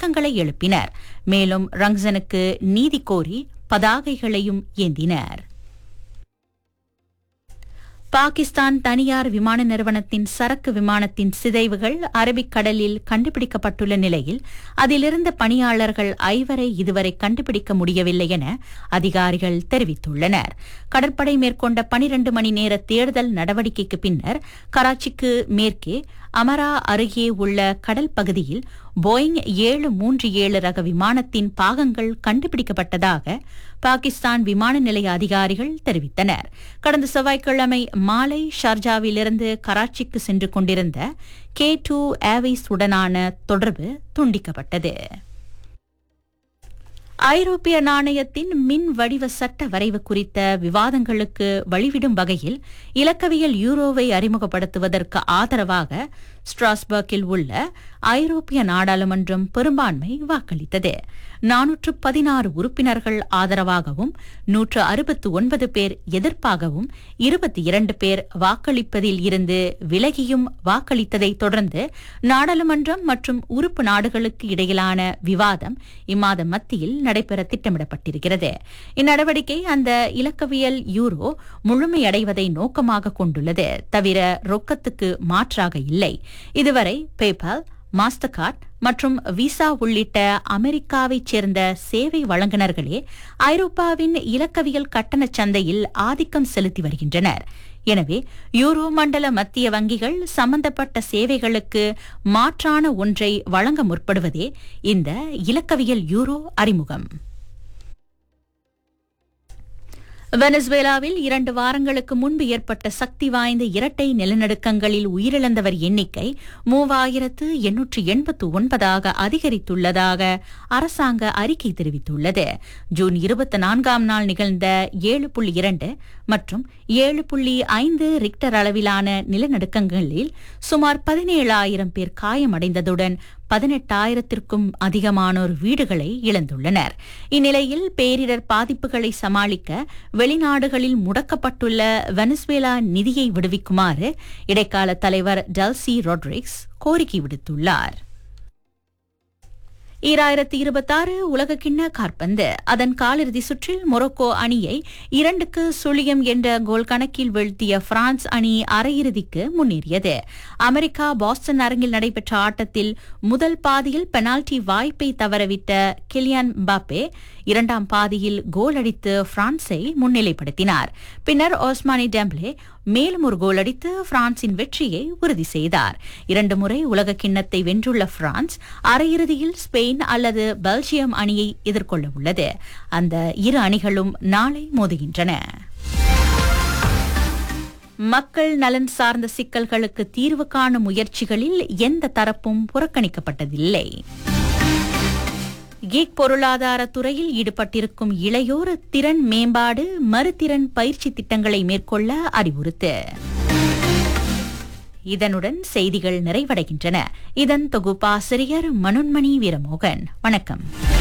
முழக்கங்களை எழுப்பினர் மேலும் ரங்சனுக்கு நீதி கோரி பதாகைகளையும் ஏந்தினர் பாகிஸ்தான் தனியார் விமான நிறுவனத்தின் சரக்கு விமானத்தின் சிதைவுகள் அரபிக்கடலில் கண்டுபிடிக்கப்பட்டுள்ள நிலையில் அதிலிருந்த பணியாளர்கள் ஐவரை இதுவரை கண்டுபிடிக்க முடியவில்லை என அதிகாரிகள் தெரிவித்துள்ளனர் கடற்படை மேற்கொண்ட பனிரண்டு மணி நேர தேடுதல் நடவடிக்கைக்கு பின்னர் கராச்சிக்கு மேற்கே அமரா அருகே உள்ள கடல் பகுதியில் போயிங் ஏழு மூன்று ஏழு ரக விமானத்தின் பாகங்கள் கண்டுபிடிக்கப்பட்டதாக பாகிஸ்தான் விமான நிலைய அதிகாரிகள் தெரிவித்தனர் கடந்த செவ்வாய்க்கிழமை மாலை ஷார்ஜாவிலிருந்து கராச்சிக்கு சென்று கொண்டிருந்த கே டூ ஏர்வேஸ் உடனான தொடர்பு துண்டிக்கப்பட்டது ஐரோப்பிய நாணயத்தின் மின் வடிவ சட்ட வரைவு குறித்த விவாதங்களுக்கு வழிவிடும் வகையில் இலக்கவியல் யூரோவை அறிமுகப்படுத்துவதற்கு ஆதரவாக ஸ்ட்ராஸ்பர்க்கில் உள்ள ஐரோப்பிய நாடாளுமன்றம் பெரும்பான்மை வாக்களித்தது நானூற்று பதினாறு உறுப்பினர்கள் ஆதரவாகவும் நூற்று அறுபத்து ஒன்பது பேர் எதிர்ப்பாகவும் இருபத்தி இரண்டு பேர் வாக்களிப்பதில் இருந்து விலகியும் வாக்களித்ததை தொடர்ந்து நாடாளுமன்றம் மற்றும் உறுப்பு நாடுகளுக்கு இடையிலான விவாதம் இம்மாத மத்தியில் நடைபெற திட்டமிடப்பட்டிருக்கிறது இந்நடவடிக்கை அந்த இலக்கவியல் யூரோ முழுமையடைவதை நோக்கமாக கொண்டுள்ளது தவிர ரொக்கத்துக்கு மாற்றாக இல்லை இதுவரை பேபால் மாஸ்டர் கார்ட் மற்றும் விசா உள்ளிட்ட அமெரிக்காவைச் சேர்ந்த சேவை வழங்குநர்களே ஐரோப்பாவின் இலக்கவியல் கட்டணச் சந்தையில் ஆதிக்கம் செலுத்தி வருகின்றனர் எனவே யூரோ மண்டல மத்திய வங்கிகள் சம்பந்தப்பட்ட சேவைகளுக்கு மாற்றான ஒன்றை வழங்க முற்படுவதே இந்த இலக்கவியல் யூரோ அறிமுகம் வெனசுவேலாவில் இரண்டு வாரங்களுக்கு முன்பு ஏற்பட்ட சக்தி வாய்ந்த இரட்டை நிலநடுக்கங்களில் உயிரிழந்தவர் எண்ணிக்கை மூவாயிரத்து எண்ணூற்று எண்பத்து ஒன்பதாக அதிகரித்துள்ளதாக அரசாங்க அறிக்கை தெரிவித்துள்ளது ஜூன் இருபத்தி நான்காம் நாள் நிகழ்ந்த ஏழு புள்ளி இரண்டு மற்றும் ஏழு புள்ளி ஐந்து ரிக்டர் அளவிலான நிலநடுக்கங்களில் சுமார் பதினேழாயிரம் பேர் காயமடைந்ததுடன் பதினெட்டாயிரத்திற்கும் அதிகமானோர் வீடுகளை இழந்துள்ளனர் இந்நிலையில் பேரிடர் பாதிப்புகளை சமாளிக்க வெளிநாடுகளில் முடக்கப்பட்டுள்ள வெனசுவேலா நிதியை விடுவிக்குமாறு இடைக்கால தலைவர் டல்சி ரொட்ரிக்ஸ் கோரிக்கை விடுத்துள்ளார் ஈராயிரத்தி இருபத்தாறு உலகக்கிண்ண காற்பந்து அதன் காலிறுதி சுற்றில் மொரோக்கோ அணியை இரண்டுக்கு சுழியம் என்ற கோல் கணக்கில் வீழ்த்திய பிரான்ஸ் அணி அரையிறுதிக்கு முன்னேறியது அமெரிக்கா பாஸ்டன் அரங்கில் நடைபெற்ற ஆட்டத்தில் முதல் பாதியில் பெனால்டி வாய்ப்பை தவறவிட்ட கிலியான் பாப்பே இரண்டாம் பாதியில் கோல் அடித்து பிரான்ஸை முன்னிலைப்படுத்தினார் பின்னர் ஓஸ்மானி டெம்ப்ளே மேலும் ஒரு கோல் அடித்து பிரான்சின் வெற்றியை உறுதி செய்தார் இரண்டு முறை உலக கிண்ணத்தை வென்றுள்ள பிரான்ஸ் அரையிறுதியில் ஸ்பெயின் அல்லது பெல்ஜியம் அணியை எதிர்கொள்ள உள்ளது அந்த இரு அணிகளும் நாளை மோதுகின்றன மக்கள் நலன் சார்ந்த சிக்கல்களுக்கு தீர்வு காணும் முயற்சிகளில் எந்த தரப்பும் புறக்கணிக்கப்பட்டதில்லை கீக் பொருளாதார துறையில் ஈடுபட்டிருக்கும் இளையோர் திறன் மேம்பாடு மறுதிறன் பயிற்சி திட்டங்களை மேற்கொள்ள அறிவுறுத்து இதனுடன் செய்திகள் நிறைவடைகின்றன இதன் தொகுப்பாசிரியர் மனோன்மணி வீரமோகன் வணக்கம்